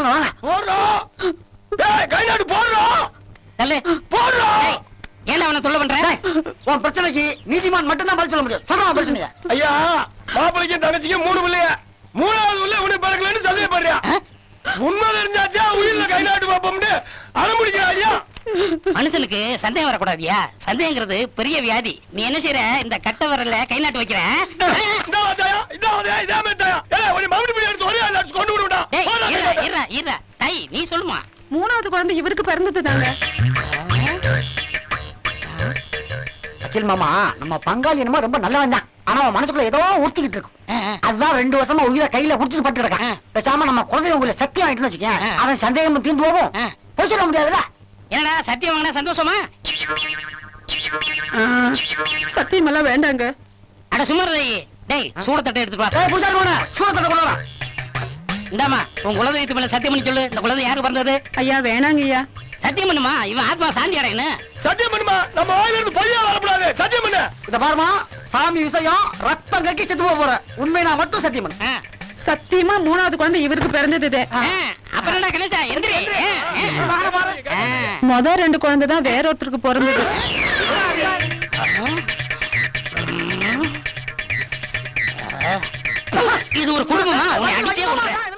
வாங்க வாங்க போடுறோம் டேய் கை நாட்டு போடுறோம் தள்ளு போடுறோம் ஏய், ஏன்டா அவனை தொல்லை பண்ற டேய், உன் பிரச்சனைக்கு நீதிமான் மட்டும்தான் பதில் சொல்ல முடியும் சொல்றான் பிரச்சனைய ஐயா மாப்பிளைக்கும் தங்கச்சிக்கும் மூணு பிள்ளைய மூணாவது உள்ள உனக்கு பிறக்கலன்னு சந்தேகப்படுறியா ஆ? உண்மை தெரிஞ்சாச்சா உயிர்ல கை நாட்டு பாப்போம்னு அனுமதிக்கிறா ஐயா மனுஷனுக்கு சந்தேகம் வரக்கூடாதியா சந்தேகங்கிறது பெரிய வியாதி நீ என்ன செய்யற இந்த கட்ட விரல்ல கை நாட்டு வைக்கிற இந்த வாத்தாயா இந்த வாத்தாயா இதே மேட்டாயா ஏய் ஒரு மறுபடி பிடி எடுத்து ஒரே ஆள் கொண்டு விடுடா ஏய் இருடா இருடா இருடா தை நீ சொல்லுமா மூணாவது குழந்தை இவருக்கு பிறந்தது தாங்க வக்கீல் மாமா நம்ம பங்காளி என்னமோ ரொம்ப நல்லவன் தான் ஆனா அவன் மனசுக்குள்ள ஏதோ ஊத்திக்கிட்டு இருக்கும் ஆ, ஆ. அதுதான் ரெண்டு வருஷமா உயிரை கையில புடிச்சிட்டு பட்டு இருக்கான் ஆ. பேசாம நம்ம குழந்தை உங்களை சத்தியம் ஆயிட்டுன்னு வச்சுக்கேன் ஆ. அவன் சந்தேகம் தீர்ந்து போகும் ஆ. போய் சொல்ல முடியாதுல்ல என்னடா சத்தியம் வாங்கினா சந்தோஷமா சத்தியம் எல்லாம் வேண்டாங்க அட சுமர் டேய் சூட தட்டை எடுத்துட்டு வா ஏய் பூஜாரி போன சூழத்தை கொண்டு வரா இந்தாமா உன் குலதெய்வத்து மேல சத்தியம் பண்ணி சொல்லு இந்த குழந்தை யாருக்கு பிறந்தது ஐயா வேணாங்க ஐயா சத்தியம் பண்ணுமா இவன் ஆத்மா சாந்தி அடையணும் சத்தியம் பண்ணுமா நம்ம வாயில இருந்து பொய்யா வரக்கூடாது சத்தியம் பண்ணு இத பாருமா சாமி விஷயம் ரத்தம் கக்கி செத்து போக போற உண்மை நான் மட்டும் சத்தியம் பண்ணு ஆ, சத்தியமா மூணாவது குழந்தை இவருக்கு பிறந்தது ஆ, அப்புறம் என்ன கணேசா எந்திரி ஆ, ஆ. வாங்க பாரு. ஆ. முத ரெண்டு குழந்தை தான் வேற ஒருத்தருக்கு பிறந்தது இது ஒரு குடும்பமா உன்னை அடிச்சே விடுறேன்